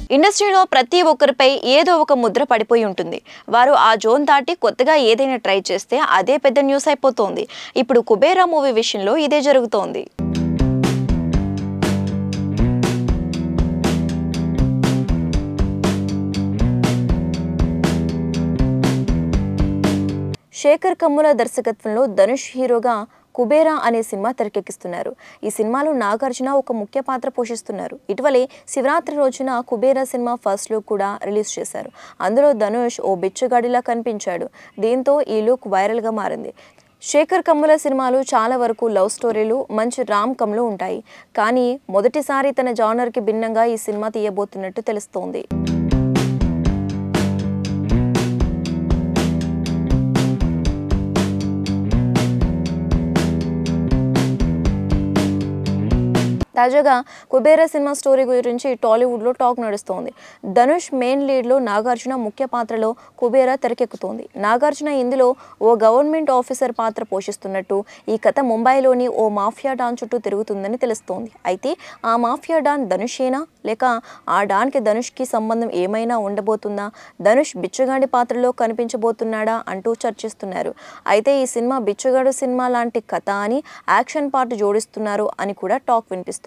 ఇండస్ట్రీలో ప్రతి ఒక్కరిపై ఏదో ఒక ముద్ర పడిపోయి ఉంటుంది వారు ఆ జోన్ దాటి కొత్తగా ఏదైనా ట్రై చేస్తే అదే పెద్ద న్యూస్ అయిపోతోంది ఇప్పుడు కుబేరా మూవీ విషయంలో ఇదే జరుగుతోంది శేఖర్ కమ్ముల దర్శకత్వంలో ధనుష్ హీరోగా కుబేరా అనే సినిమా తెరకెక్కిస్తున్నారు ఈ సినిమాలో నాగార్జున ఒక ముఖ్య పాత్ర పోషిస్తున్నారు ఇటీవలే శివరాత్రి రోజున కుబేరా సినిమా ఫస్ట్ లుక్ కూడా రిలీజ్ చేశారు అందులో ధనుష్ ఓ బిచ్చగాడిలా కనిపించాడు దీంతో ఈ లుక్ వైరల్గా మారింది శేఖర్ కమ్ముల సినిమాలు చాలా వరకు లవ్ స్టోరీలు మంచి రామ్ కమ్లు ఉంటాయి కానీ మొదటిసారి తన జానర్కి భిన్నంగా ఈ సినిమా తీయబోతున్నట్టు తెలుస్తోంది తాజాగా కుబేరా సినిమా స్టోరీ గురించి టాలీవుడ్లో టాక్ నడుస్తోంది ధనుష్ మెయిన్ లీడ్లో నాగార్జున ముఖ్య పాత్రలో కుబేరా తెరకెక్కుతోంది నాగార్జున ఇందులో ఓ గవర్నమెంట్ ఆఫీసర్ పాత్ర పోషిస్తున్నట్టు ఈ కథ ముంబైలోని ఓ మాఫియా డాన్ చుట్టూ తిరుగుతుందని తెలుస్తోంది అయితే ఆ మాఫియా డాన్ ధనుషేనా లేక ఆ డాన్కి ధనుష్కి సంబంధం ఏమైనా ఉండబోతుందా ధనుష్ బిచ్చగాడి పాత్రలో కనిపించబోతున్నాడా అంటూ చర్చిస్తున్నారు అయితే ఈ సినిమా బిచ్చగాడు సినిమా లాంటి కథ అని యాక్షన్ పార్ట్ జోడిస్తున్నారు అని కూడా టాక్ వినిపిస్తోంది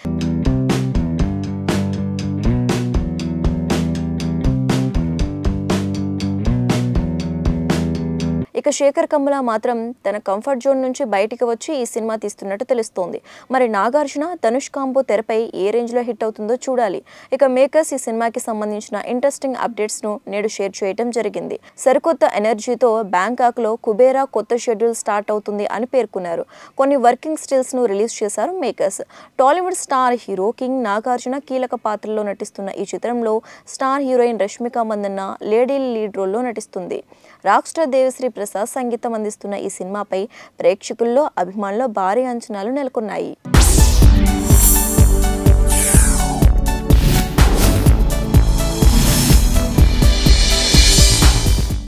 ఇక శేఖర్ కమ్ముల మాత్రం తన కంఫర్ట్ జోన్ నుంచి బయటికి వచ్చి ఈ సినిమా తీస్తున్నట్టు తెలుస్తోంది మరి నాగార్జున ధనుష్ కాంబో తెరపై ఏ రేంజ్లో హిట్ అవుతుందో చూడాలి ఇక మేకర్స్ ఈ సినిమాకి సంబంధించిన ఇంట్రెస్టింగ్ అప్డేట్స్ను నేడు షేర్ చేయడం జరిగింది సరికొత్త ఎనర్జీతో బ్యాంకాక్లో కుబేరా కొత్త షెడ్యూల్ స్టార్ట్ అవుతుంది అని పేర్కొన్నారు కొన్ని వర్కింగ్ స్టిల్స్ను రిలీజ్ చేశారు makers Tollywood star hero king Nagarjuna కీలక పాత్రలో నటిస్తున్న ఈ చిత్రంలో star heroine Rashmika Mandanna lady lead రోల్లో నటిస్తుంది రాక్ స్టార్ దేవిశ్రీ ప్రసాద్ సంగీతం అందిస్తున్న ఈ సినిమాపై ప్రేక్షకుల్లో అభిమానుల్లో భారీ అంచనాలు నెలకొన్నాయి